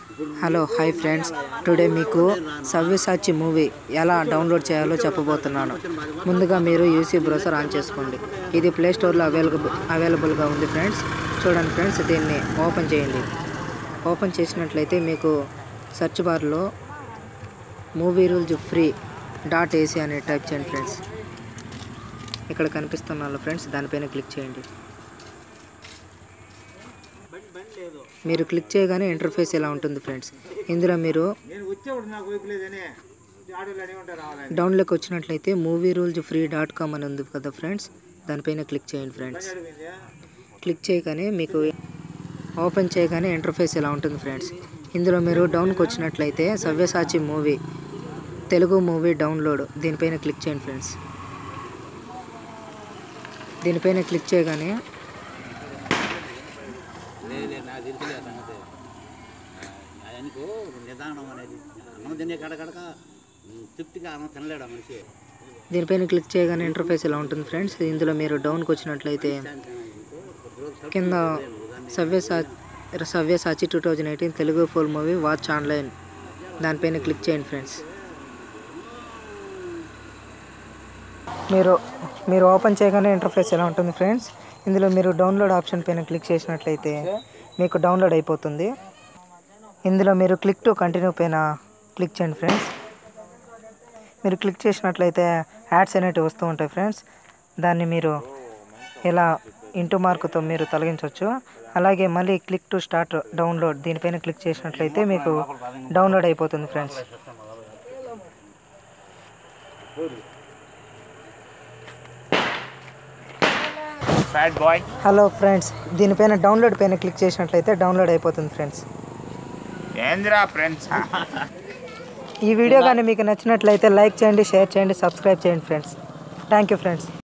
hello hi friends today మీకు Savyasachi movie ఎలా download చేయాలో చెప్పబోతున్నాను ముందుగా మీరు యూసీ బ్రౌజర్ ఆన్ చేసుకోండి ఇది ప్లే స్టోర్లో అవైలబుల్ అవైలబుల్గా ఉంది ఫ్రెండ్స్ చూడండి ఫ్రెండ్స్ దీన్ని ఓపెన్ చేయండి ఓపెన్ చేసినట్లయితే మీకు సెర్చ్ బార్లో movie rules free dot AC అని టైప్ చేయండి ఫ్రెండ్స్ ఇక్కడ కనిపిస్తున్నాను ఫ్రెండ్స్ దానిపైన క్లిక్ చేయండి మీరు క్లిక్ చేయగానే ఇంటర్ఫేస్ ఇలా ఉంటుంది ఫ్రెండ్స్ ఇందులో మీరు నేను వచ్చేవాడు నాకు వైపు లేదనే ఆడోళ్ళు అనే ఉంటారు రావాలని డౌన్లోకి వచ్చినట్లయితే movie rules free dot com అని ఉంది కదా ఫ్రెండ్స్ దానిపైన క్లిక్ చేయండి ఫ్రెండ్స్ అడిగింది క్లిక్ చేయగానే మీకు ఓపెన్ చేయగానే ఇంటర్ఫేస్ ఇలా ఉంటుంది ఫ్రెండ్స్ ఇందులో మీరు డౌన్కి వచ్చినట్లయితే Savyasachi movie Telugu movie download దీనిపైన క్లిక్ చేయండి ఫ్రెండ్స్ దీనిపైన క్లిక్ చేయగానే లేదు నాకు తెలిసిందే ఆ సంగతి ఆయనకు నిదానం అనేది అన్నం తినే కడకడక తృప్తిగా అన్నం తినలేడు ఆ మనిషి దీనిపైన క్లిక్ చేయగానే ఇంటర్ఫేస్ ఇలా ఉంటుంది ఫ్రెండ్స్ ఇందులో మీరు డౌన్కి వచ్చినట్లయితే కింద సవ్యసా Savyasachi two thousand eighteen Telugu full movie watch online దానిపైన క్లిక్ చేయండి ఫ్రెండ్స్ మీరు మీరు ఓపెన్ చేయగానే ఇంటర్ఫేస్ ఎలా ఉంటుంది ఫ్రెండ్స్ ఇందులో మీరు డౌన్లోడ్ ఆప్షన్ పైన క్లిక్ చేసినట్లయితే మీకు డౌన్లోడ్ అయిపోతుంది ఇందులో మీరు క్లిక్ టు కంటిన్యూ పైన క్లిక్ చేయండి ఫ్రెండ్స్ మీరు క్లిక్ చేసినట్లయితే యాడ్స్ అనేటివి వస్తూ ఉంటాయి ఫ్రెండ్స్ దాన్ని మీరు ఇలా ఇంటూ మార్కుతో మీరు తొలగించవచ్చు అలాగే మళ్ళీ క్లిక్ టు స్టార్ట్ డౌన్లోడ్ దీనిపైన క్లిక్ చేసినట్లయితే మీకు డౌన్లోడ్ అయిపోతుంది friends fat boy hello friends దీనిపైన డౌన్లోడ్ పైన క్లిక్ చేసినట్లయితే డౌన్లోడ్ అయిపోతుంది ఫ్రెండ్స్ ఏందిరా ఫ్రెండ్స్ ఈ వీడియో కానీ మీకు నచ్చినట్లయితే లైక్ చేయండి షేర్ చేయండి సబ్స్క్రైబ్ చేయండి ఫ్రెండ్స్ థ్యాంక్ యూ ఫ్రెండ్స్